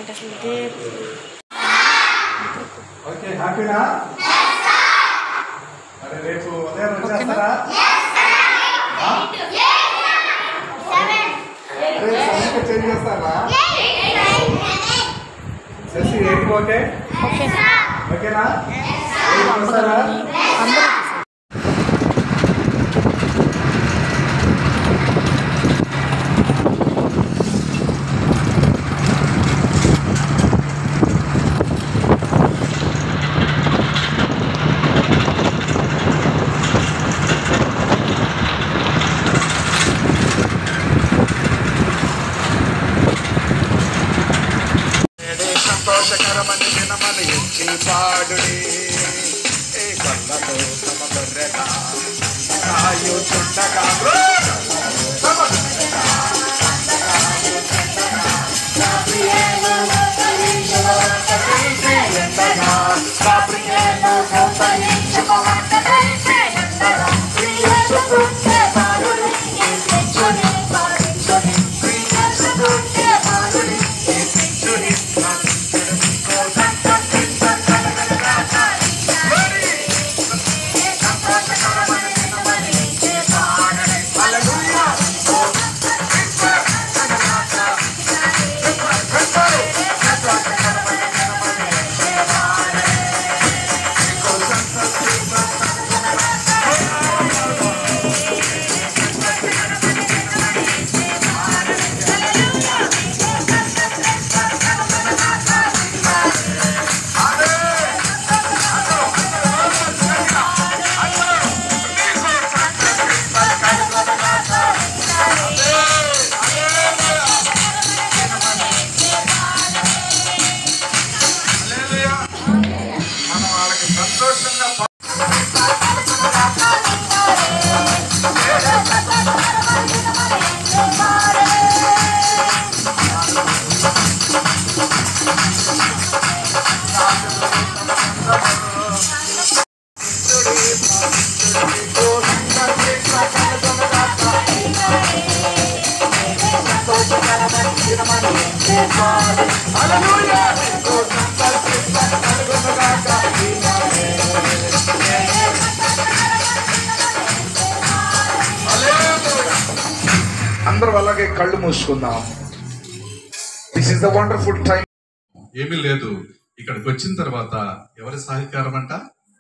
నాకు అసలు ఇదే ఓకే హ్యాపీనా మరి రేపు ఉదయం వచ్చేస్తారా ఆ? రేపు సమయం చేంజ్ చేస్తారా శశి ఏంటి ఓకే ఓకే ఓకేనా రేపు వస్తారా అందరూ నేడే సంతోషకరమని దినమని ఎత్తి పాడుడి ఏ కళ్ళతో తమ గొర్రెగా కాయుచుండగా తమ మనం వాళ్ళకి సంతోషంగా ప- అందరూ అలాగే కళ్ళు మూసుకుందాం this is the wonderful time ఏమీ లేదు ఇక్కడికి వచ్చిన తర్వాత ఎవరి సహకారం అంట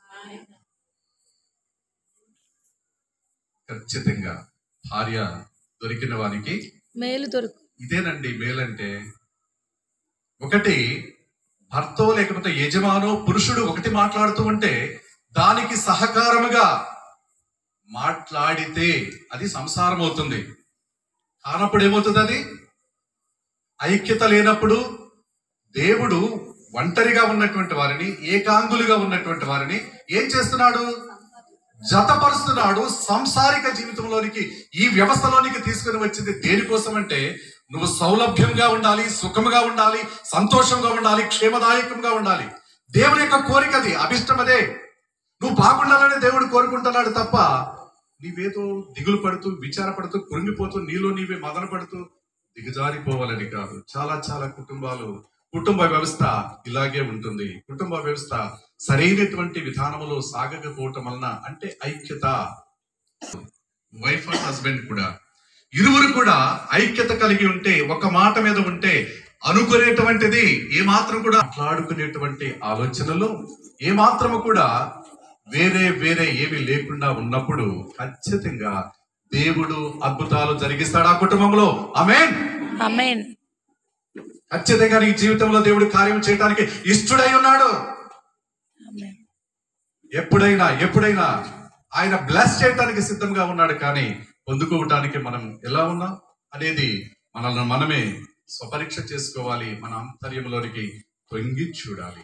ఖచ్చితంగా భార్య దొరికిన వారికి మేలు దొరుకు ఇదేనండి మేలంటే ఒకటి భర్తో లేకపోతే యజమానో పురుషుడు ఒకటి మాట్లాడుతూ ఉంటే దానికి సహకారముగా మాట్లాడితే అది సంసారం అవుతుంది కానప్పుడు ఏమవుతుంది అది ఐక్యత లేనప్పుడు దేవుడు ఒంటరిగా ఉన్నటువంటి వారిని ఏకాంగులుగా ఉన్నటువంటి వారిని ఏం చేస్తున్నాడు జతపరుస్తున్నాడు సంసారిక జీవితంలోనికి ఈ వ్యవస్థలోనికి తీసుకుని వచ్చింది దేనికోసం అంటే నువ్వు సౌలభ్యంగా ఉండాలి సుఖముగా ఉండాలి సంతోషంగా ఉండాలి క్షేమదాయకంగా ఉండాలి దేవుని యొక్క కోరిక అది అభిష్టం అదే నువ్వు బాగుండాలని దేవుడు కోరుకుంటున్నాడు తప్ప నీవేదో దిగులు పడుతూ విచారపడుతూ కురింగిపోతూ నీలో నీవే మదన పడుతూ దిగజారిపోవాలని కాదు చాలా చాలా కుటుంబాలు కుటుంబ వ్యవస్థ ఇలాగే ఉంటుంది కుటుంబ వ్యవస్థ సరైనటువంటి విధానంలో సాగకపోవటం వలన అంటే ఐక్యత వైఫ్ అండ్ హస్బెండ్ కూడా ఇరువురు కూడా ఐక్యత కలిగి ఉంటే ఒక మాట మీద ఉంటే అనుకునేటువంటిది ఏ మాత్రం కూడా మాట్లాడుకునేటువంటి ఆలోచనలు ఏ మాత్రము కూడా వేరే వేరే ఏమి లేకుండా ఉన్నప్పుడు ఖచ్చితంగా దేవుడు అద్భుతాలు జరిగిస్తాడు ఆ కుటుంబంలో ఆమేన్ అమేన్ ఖచ్చితంగా నీ జీవితంలో దేవుడు కార్యం చేయడానికి ఇష్టడై ఉన్నాడు అమేన్ ఎప్పుడైనా ఎప్పుడైనా ఆయన బ్లెస్ చేయడానికి సిద్ధంగా ఉన్నాడు కానీ పొందుకోవటానికి మనం ఎలా ఉన్నాం అనేది మనల్ని మనమే స్వపరీక్ష చేసుకోవాలి మన అంతర్యంలోనికి తొంగి చూడాలి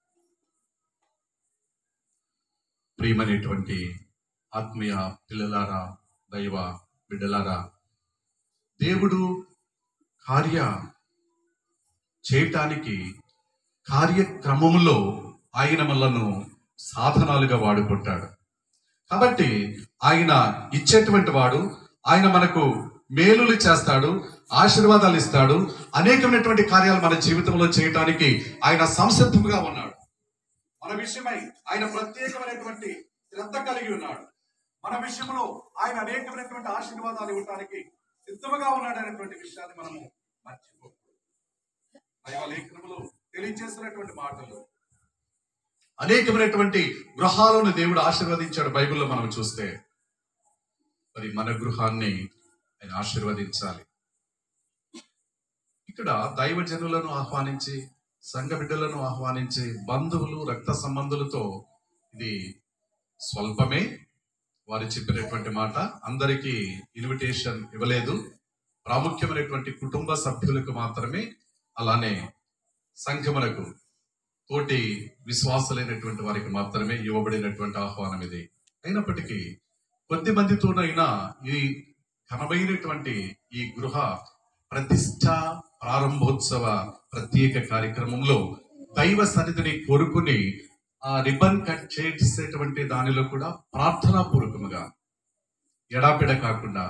ప్రియమనేటువంటి ఆత్మీయ పిల్లలారా దైవ బిడ్డలారా దేవుడు కార్య చేయటానికి కార్యక్రమములో ఆయన మనలను సాధనాలుగా వాడుకుంటాడు కాబట్టి ఆయన ఇచ్చేటువంటి వాడు ఆయన మనకు మేలులు చేస్తాడు ఆశీర్వాదాలు ఇస్తాడు అనేకమైనటువంటి కార్యాలు మన జీవితంలో చేయటానికి ఆయన సంసిద్ధంగా ఉన్నాడు మన విషయమై ఆయన ప్రత్యేకమైనటువంటి శ్రద్ధ కలిగి ఉన్నాడు మన విషయంలో ఆయన అనేకమైనటువంటి ఆశీర్వాదాలు ఇవ్వడానికి సిద్ధముగా ఉన్నాడు అనేటువంటి విషయాన్ని మనము మర్చిపోకూడదు దైవ లేఖనములు తెలియజేస్తున్నటువంటి మాటలు అనేకమైనటువంటి గృహాలను దేవుడు ఆశీర్వదించాడు బైబిల్లో మనం చూస్తే మరి మన గృహాన్ని ఆయన ఆశీర్వదించాలి ఇక్కడ దైవజనులను ఆహ్వానించి సంఘ బిడ్డలను ఆహ్వానించి బంధువులు రక్త సంబంధులతో ఇది స్వల్పమే వారు చెప్పినటువంటి మాట అందరికీ ఇన్విటేషన్ ఇవ్వలేదు ప్రాముఖ్యమైనటువంటి కుటుంబ సభ్యులకు మాత్రమే అలానే సంఘములకు తోటి విశ్వాసులైనటువంటి వారికి మాత్రమే ఇవ్వబడినటువంటి ఆహ్వానం ఇది అయినప్పటికీ కొద్ది మందితోనైనా ఈ ఘనమైనటువంటి ఈ గృహ ప్రతిష్ట ప్రారంభోత్సవ ప్రత్యేక కార్యక్రమంలో దైవ సన్నిధిని కోరుకుని ఆ రిబన్ కట్ చేసేటువంటి దానిలో కూడా ప్రార్థనా పూర్వకముగా ఎడాపెడ కాకుండా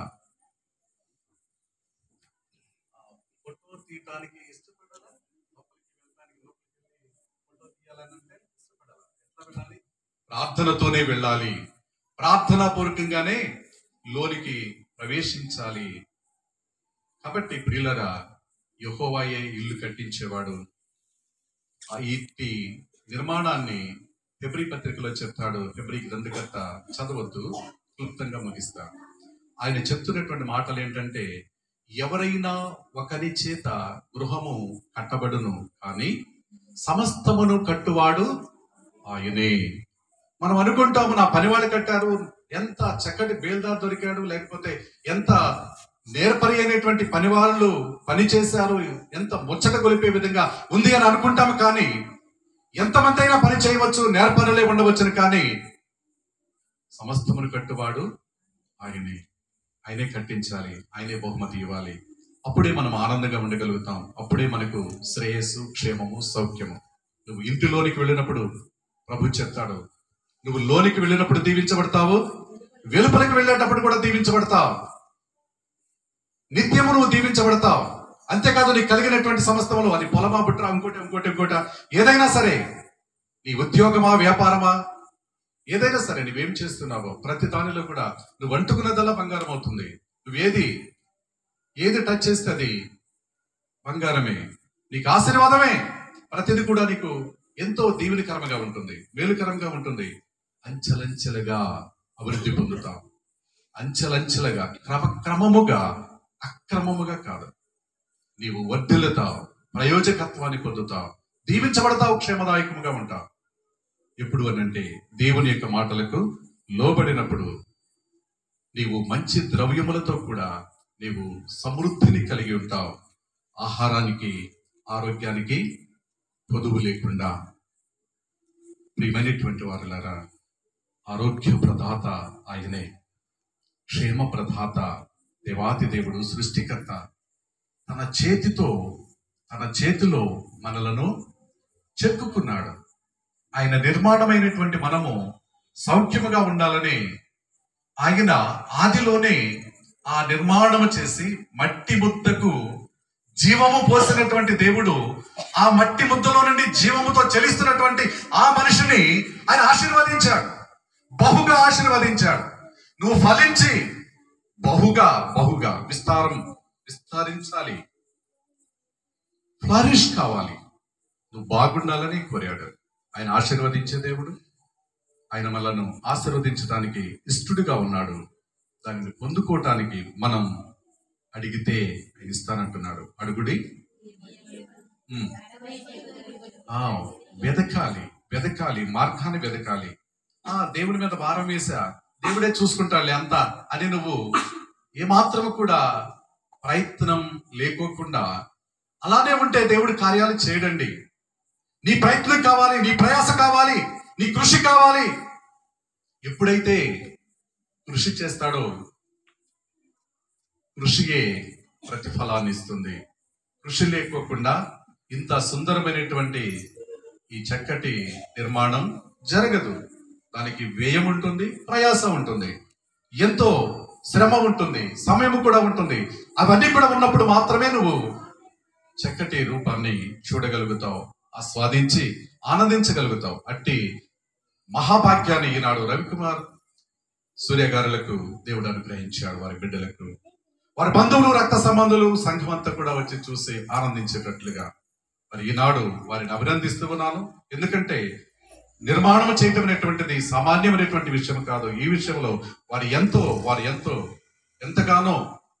ఫోటో తీయటానికి ఇష్టపడాలా లోపలికి వెళ్ళడానికి లోపలికి వెళ్ళి ఫోటో తీయాలనంటే ఇష్టపడాలా ఎట్లా వెళ్ళాలి ప్రార్థనతోనే వెళ్ళాలి ప్రార్థనా పూర్వకంగానే లోనికి ప్రవేశించాలి కాబట్టి ప్రియులరా యెహోవాయే ఇల్లు కట్టించేవాడు ఆ ఇంటి నిర్మాణాన్ని ఫిబ్రి పత్రికలో చెప్తాడు ఫిబ్రి గ్రంథకర్త చదవద్దు క్లుప్తంగా ముగిస్తా ఆయన చెప్తున్నటువంటి మాటలు ఏంటంటే ఎవరైనా ఒకరి చేత గృహము కట్టబడును కానీ సమస్తమును కట్టువాడు ఆయనే మనం అనుకుంటాము నా పనివాళ్ళు కట్టారు ఎంత చక్కటి బేల్దార్ దొరికాడు లేకపోతే ఎంత నేర్పరి అయినటువంటి పని వాళ్ళు పని చేశారు ఎంత ముచ్చట గొలిపే విధంగా ఉంది అని అనుకుంటాము కానీ ఎంతమంది అయినా పని చేయవచ్చు నేర్పరులే ఉండవచ్చును కానీ సమస్తమును కట్టువాడు ఆయనే ఆయనే కట్టించాలి ఆయనే బహుమతి ఇవ్వాలి అప్పుడే మనం ఆనందంగా ఉండగలుగుతాం అప్పుడే మనకు శ్రేయస్సు క్షేమము సౌఖ్యము నువ్వు ఇంటిలోనికి వెళ్ళినప్పుడు ప్రభు చెప్తాడు నువ్వు లోనికి వెళ్ళినప్పుడు దీవించబడతావు వెలుపలికి వెళ్ళేటప్పుడు కూడా దీవించబడతావు నిత్యము నువ్వు దీవించబడతావు అంతేకాదు నీకు కలిగినటువంటి సమస్తములు అది పొలమా బుట్రా ఇంకోటి ఇంకోటి ఇంకోట ఏదైనా సరే నీ ఉద్యోగమా వ్యాపారమా ఏదైనా సరే నువ్వేం చేస్తున్నావో ప్రతి దానిలో కూడా నువ్వు అంటుకున్నదల్లా బంగారం అవుతుంది నువ్వేది ఏది టచ్ చేస్తే అది బంగారమే నీకు ఆశీర్వాదమే ప్రతిది కూడా నీకు ఎంతో దీవెనకరంగా ఉంటుంది మేలుకరంగా ఉంటుంది అంచెలంచెలుగా అభివృద్ధి పొందుతాం అంచెలంచెలుగా క్రమక్రమముగా అక్రమముగా కాదు నీవు వర్ధిల్లుతావు ప్రయోజకత్వాన్ని పొందుతావు దీవించబడతావు క్షేమదాయకముగా ఉంటావు ఎప్పుడు అనంటే దేవుని యొక్క మాటలకు లోబడినప్పుడు నీవు మంచి ద్రవ్యములతో కూడా నీవు సమృద్ధిని కలిగి ఉంటావు ఆహారానికి ఆరోగ్యానికి పొదువు లేకుండా ప్రియమైనటువంటి వారులారా ఆరోగ్య ప్రదాత ఆయనే క్షేమ ప్రదాత దేవాతి దేవుడు సృష్టికర్త తన చేతితో తన చేతిలో మనలను చెక్కుకున్నాడు ఆయన నిర్మాణమైనటువంటి మనము సౌఖ్యముగా ఉండాలని ఆయన ఆదిలోనే ఆ నిర్మాణము చేసి మట్టి ముద్దకు జీవము పోసినటువంటి దేవుడు ఆ మట్టి ముద్దలో నుండి జీవముతో చలిస్తున్నటువంటి ఆ మనిషిని ఆయన ఆశీర్వదించాడు బహుగా ఆశీర్వదించాడు నువ్వు ఫలించి బహుగా బహుగా విస్తారం విస్తరించాలి ఫ్లరిష్ కావాలి నువ్వు బాగుండాలని కోరాడు ఆయన ఆశీర్వదించే దేవుడు ఆయన మనలను ఆశీర్వదించడానికి ఇష్టడుగా ఉన్నాడు దానిని పొందుకోవటానికి మనం అడిగితే ఆయన ఇస్తానంటున్నాడు అడుగుడి ఉమ్. ఆ, వెదకాలి వెదకాలి మార్గాన్ని వెదకాలి ఆ దేవుడి మీద భారం వేసా దేవుడే చూసుకుంటాడులే అంతా అని నువ్వు ఏమాత్రము కూడా ప్రయత్నం లేకోకుండా అలానే ఉంటే దేవుడు కార్యాలు చేయడండి నీ ప్రయత్నం కావాలి నీ ప్రయాస కావాలి నీ కృషి కావాలి ఎప్పుడైతే కృషి చేస్తాడో కృషియే ప్రతిఫలాన్ని ఇస్తుంది కృషి లేకోకుండా ఇంత సుందరమైనటువంటి ఈ చక్కటి నిర్మాణం జరగదు దానికి వ్యయం ఉంటుంది ప్రయాసం ఉంటుంది ఎంతో శ్రమ ఉంటుంది సమయం కూడా ఉంటుంది అవన్నీ కూడా ఉన్నప్పుడు మాత్రమే నువ్వు చక్కటి రూపాన్ని చూడగలుగుతావు ఆస్వాదించి ఆనందించగలుగుతావు అట్టి మహాభాగ్యాన్ని ఈనాడు రవికుమార్ సూర్య గారులకు దేవుడు అనుగ్రహించాడు వారి బిడ్డలకు వారి బంధువులు రక్త సంబంధులు సంఘం అంతా కూడా వచ్చి చూసి ఆనందించేటట్లుగా మరి ఈనాడు వారిని అభినందిస్తూ ఉన్నాను ఎందుకంటే నిర్మాణం చేయటం అనేటువంటిది సామాన్యమైనటువంటి విషయం కాదు ఈ విషయంలో వారు ఎంతో వారు ఎంతో ఎంతగానో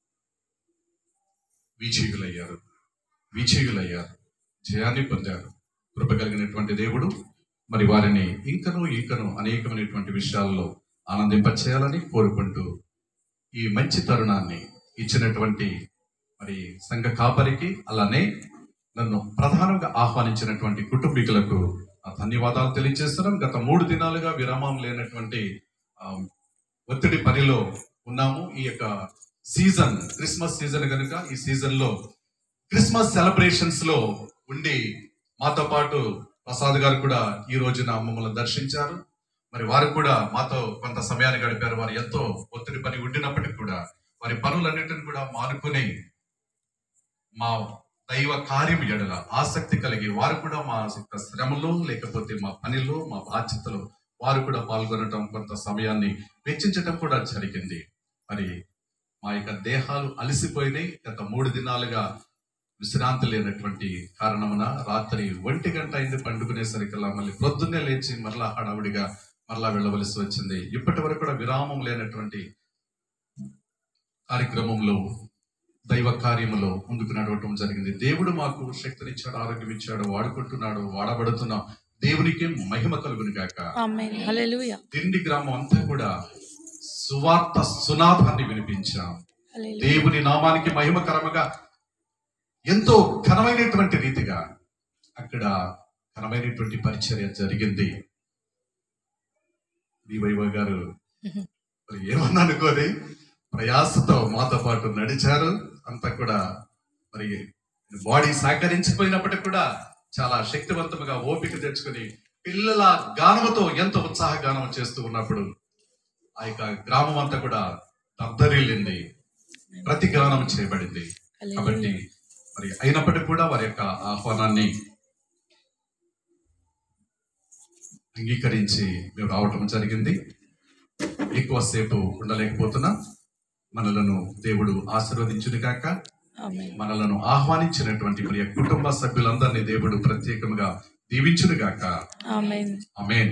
విజయులయ్యారు విజయులయ్యారు జయాన్ని పొందారు కృప కలిగినటువంటి దేవుడు మరి వారిని ఇంకను ఇంకను అనేకమైనటువంటి విషయాల్లో ఆనందింపచేయాలని కోరుకుంటూ ఈ మంచి తరుణాన్ని ఇచ్చినటువంటి మరి సంఘ కాపరికి అలానే నన్ను ప్రధానంగా ఆహ్వానించినటువంటి కుటుంబీకులకు ఆ ధన్యవాదాలు తెలియజేస్తున్నాం గత మూడు దినాలుగా విరామం లేనటువంటి ఆ, ఒత్తిడి పనిలో ఉన్నాము ఈ యొక్క సీజన్ క్రిస్మస్ సీజన్ కనుక ఈ సీజన్ లో క్రిస్మస్ సెలబ్రేషన్స్ లో ఉండి మాతో పాటు ప్రసాద్ గారు కూడా ఈ రోజున మమ్మల్ని దర్శించారు మరి వారు కూడా మాతో కొంత సమయాన్ని గడిపారు వారు ఎంతో ఒత్తిడి పని ఉండినప్పటికీ కూడా వారి పనులన్నిటిని కూడా మానుకుని మా దైవ కార్యం ఎడల ఆసక్తి కలిగి వారు కూడా మా యొక్క శ్రమలో లేకపోతే మా పనిలో మా బాధ్యతలో వారు కూడా పాల్గొనటం కొంత సమయాన్ని వెచ్చించటం కూడా జరిగింది మరి మా యొక్క దేహాలు అలసిపోయినాయి గత మూడు దినాలుగా విశ్రాంతి లేనటువంటి కారణమున రాత్రి ఒంటి గంట అయింది పండుకునేసరికల్లా మళ్ళీ పొద్దున్నే లేచి మరలా హడావుడిగా మరలా వెళ్ళవలసి వచ్చింది ఇప్పటి వరకు కూడా విరామం లేనటువంటి కార్యక్రమంలో దైవ కార్యములో ముందుకు నడవటం జరిగింది దేవుడు మాకు శక్తినిచ్చాడు ఆరోగ్యం ఇచ్చాడు వాడుకుంటున్నాడు వాడబడుతున్నాం దేవునికి మహిమ కలుగును గాక ఆమేన్ హల్లెలూయా దిండి గ్రామం అంతా కూడా సువార్త సునాదాన్ని వినిపించాం హల్లెలూయా దేవుని నామానికి మహిమకరముగా ఎంతో ఘనమైనటువంటి రీతిగా అక్కడ ఘనమైనటువంటి పరిచర్య జరిగింది వైవ గారు మరి ఏమన్నా అనుకోని ప్రయాసతో మాతో పాటు నడిచారు అంతా కూడా మరి బాడీ సహకరించిపోయినప్పటికీ కూడా చాలా శక్తివంతముగా ఓపిక తెచ్చుకొని పిల్లల గానముతో ఎంతో ఉత్సాహ గానం చేస్తూ ఉన్నప్పుడు ఆ యొక్క గ్రామం అంతా కూడా దద్దరిల్లింది ప్రతి గానం చేయబడింది కాబట్టి హల్లెలూయా మరి అయినప్పటికీ కూడా వారి యొక్క ఆహ్వానాన్ని అంగీకరించి మేము రావటం జరిగింది ఎక్కువసేపు ఉండలేకపోతున్నా మనలను దేవుడు ఆశీర్వదించును కాక ఆమేన్ మనలను ఆహ్వానించినటువంటి ప్రియ కుటుంబ సభ్యులందరినీ దేవుడు ప్రత్యేకంగా దీవించును గాక ఆమేన్ అమేన్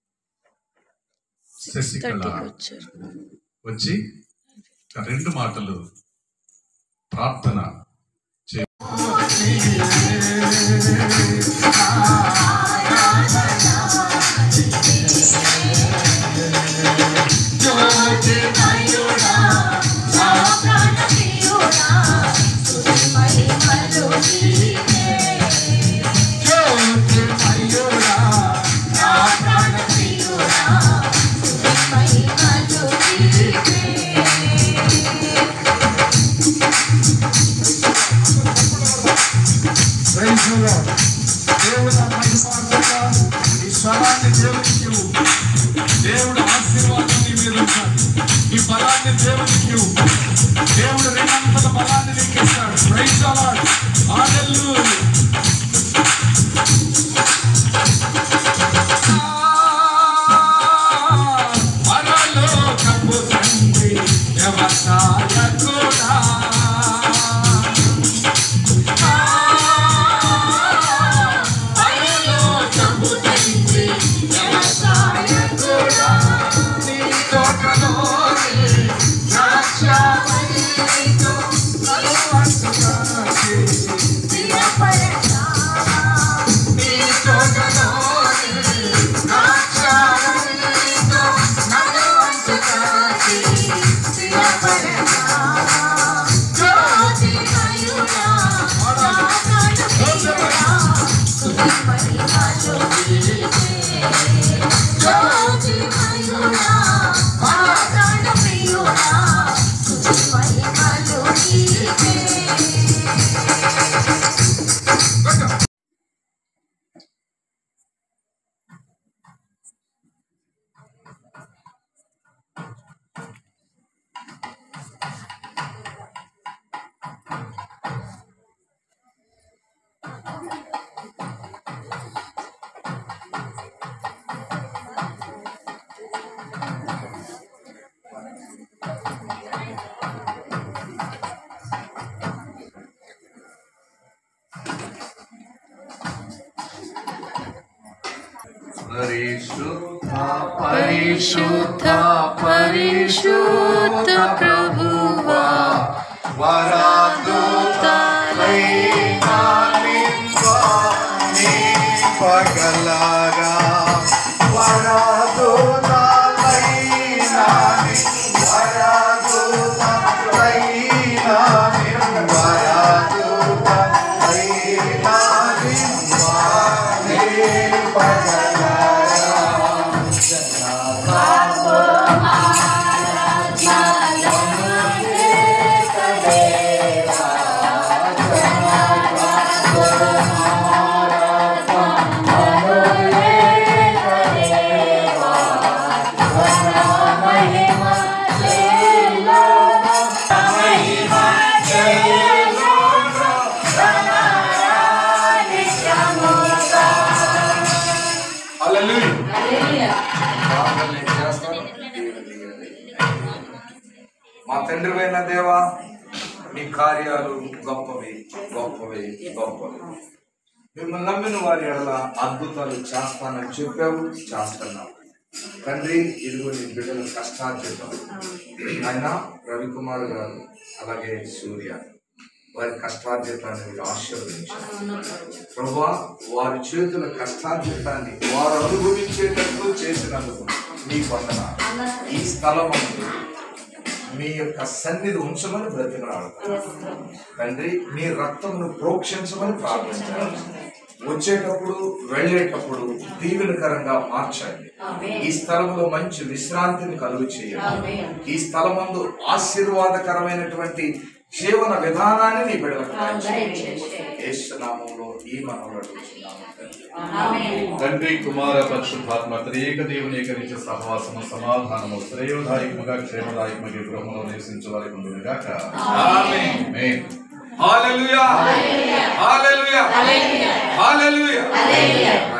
శశికళ థర్టీకి వచ్చారు వచ్చి ఒక రెండు మాటలు ప్రార్థన చే Praise the Lord. దేవుడు ఆ మహిమార్థంగా ఈ స్వరాన్ని దేవునికి ఇవ్వు. దేవుడు ఆశీర్వాదం నీ మీద ఉంచాలి ఈ బలాన్ని దేవునికి ఇవ్వు. దేవుడు రెండంతల బలాన్ని నీకు ఇస్తాడు ప్రైజ్ ద లార్డ్ హల్లెలూయా పరలోకపు తండ్రి వ్యవసాయకుడా Thank you. పరిశుద్ధ పరిశుద్ధ పరిశుద్ధ ప్రభువా పగలగా వరాదు నాలైనాని వరాదు నాలైనాని వరాదు నాలైనాని వానే పగలగా హల్లెలూయా ప్రార్థన చేస్తాను. మా తండ్రి అయిన దేవా నీ కార్యాలు గొప్పవి గొప్పవి గొప్పవి మిమ్మల్ని నమ్మిన వారి ఎడల అద్భుతాలు చేస్తానని చెప్పావు చేస్తున్నావు తండ్రి ఇదిగో నీ బిడ్డల కష్టార్జితం ఆయన రవికుమార్ గారు అలాగే సూర్య వారి కష్టార్జితాన్ని మీరు ఆశీర్వదించారు ప్రభా వారి చేతుల కష్టార్జితాన్ని వారు అనుభవించేటట్లు చేసినందుకు మీ వందన ఈ స్థలం మీ యొక్క సన్నిధి ఉంచమని బ్రతిమలాడతాను తండ్రి మీ రక్తమును ప్రోక్షించమని ప్రార్థించాలి వచ్చేటప్పుడు వెళ్ళేటప్పుడు దీవెనకరంగా మార్చండి ఈ స్థలంలో మంచి విశ్రాంతిని కలుగు చేయండి ఈ స్థలమందు ఆశీర్వాదకరమైనటువంటి జీవన విధానాన్ని నీ బిడ్డలకు దయచేయండి. యేసునామంలో ఈ మనవులు అడుగుతున్నాము తండ్రి. తండ్రి కుమార పరిశుద్ధాత్మ త్రియేక దేవుని ఏకరీచ సహవాసము సమాధానము శ్రేయోదాయకముగా క్షేమదాయకముగా గృహంలో నివసించే వారికి ఉండునుగాక ఆమేన్. ఆమేన్. హల్లెలూయా హల్లెలూయా హల్లెలూయా